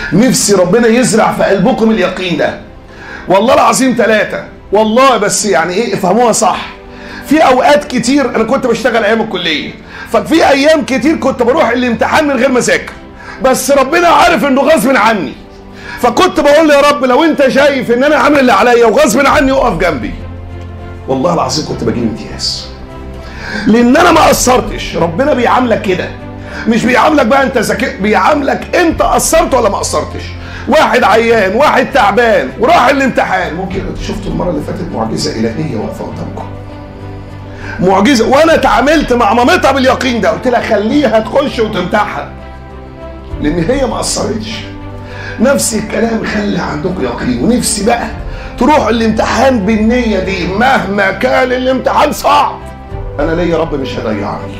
نفسي ربنا يزرع في قلبكم اليقين ده والله العظيم ثلاثة والله بس يعني ايه افهموها صح في اوقات كتير انا كنت بشتغل ايام الكليه ففي ايام كتير كنت بروح الامتحان من غير ما اذاكر بس ربنا عارف انه غصب عني فكنت بقول له يا رب لو انت شايف ان انا عامل اللي عليا وغصب عني اقف جنبي والله العظيم كنت بجيب امتياز لان انا ما قصرتش ربنا بيعاملك كده مش بيعاملك بقى انت ذكي بيعاملك انت قصرت ولا ما قصرتش واحد عيان واحد تعبان وراح الامتحان ممكن انت شفتوا المره اللي فاتت معجزه الهيه واقفه قدامكم معجزه وانا اتعاملت مع مامتها باليقين ده قلت لها خليها تخش وتمتحن لان هي ما قصرتش نفس الكلام خلي عندكم يقين ونفسي بقى تروحوا الامتحان بالنيه دي مهما كان الامتحان صعب انا ليا رب مش هيضيعني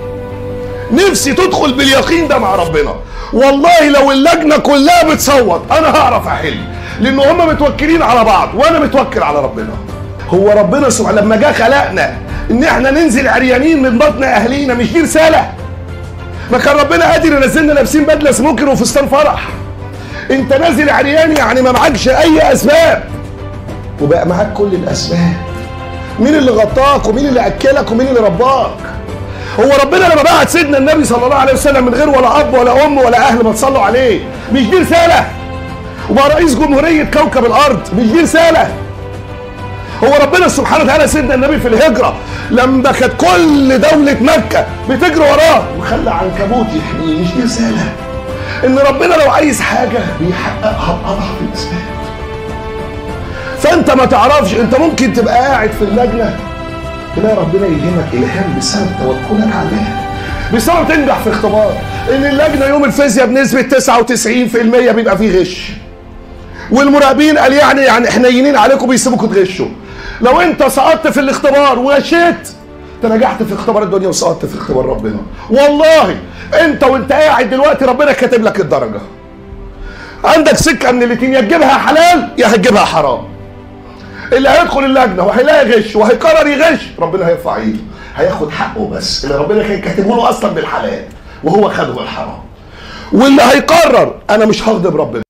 نفسي تدخل باليقين ده مع ربنا والله لو اللجنه كلها بتصوت انا هعرف احل لان هم متوكلين على بعض وانا متوكل على ربنا هو ربنا سبحانه لما جه خلقنا ان احنا ننزل عريانين من بطن اهلينا مش دي رساله ما كان ربنا قادر ينزلنا لابسين بدله سموكر وفستان فرح انت نازل عريان يعني ما معكش اي اسباب وبقى معاك كل الاسباب مين اللي غطاك ومين اللي اكلك ومين اللي رباك هو ربنا لما بعت سيدنا النبي صلى الله عليه وسلم من غير ولا اب ولا ام ولا اهل ما تصلوا عليه مش دي رساله وبقى رئيس جمهوريه كوكب الارض مش دي رساله هو ربنا سبحانه وتعالى سيدنا النبي في الهجره لما كانت كل دوله مكه بتجري وراه وخلى عنكبوت يحميه مش دي رساله ان ربنا لو عايز حاجه بيحققها باضعف الاسباب فانت ما تعرفش انت ممكن تبقى قاعد في اللجنه تلاقي ربنا يلهمك الهام بسبب توكلك عليه بسبب تنجح في اختبار ان اللجنه يوم الفيزياء بنسبه 99% بيبقى فيه غش والمراقبين قال يعني يعني حنينين عليكم بيسيبوكوا تغشوا لو انت سقطت في الاختبار وغشيت انت نجحت في اختبار الدنيا وسقطت في اختبار ربنا والله انت وانت قاعد دلوقتي ربنا كاتب لك الدرجه عندك سكه من الاتنين يا تجيبها حلال يا هتجيبها حرام اللي هيدخل اللجنه وهيلاقي غش وهيقرر يغش ربنا هيرفع ايده هياخد حقه بس اللي ربنا كان كاتبه له اصلا بالحلال وهو خده بالحرام واللي هيقرر انا مش هغضب ربنا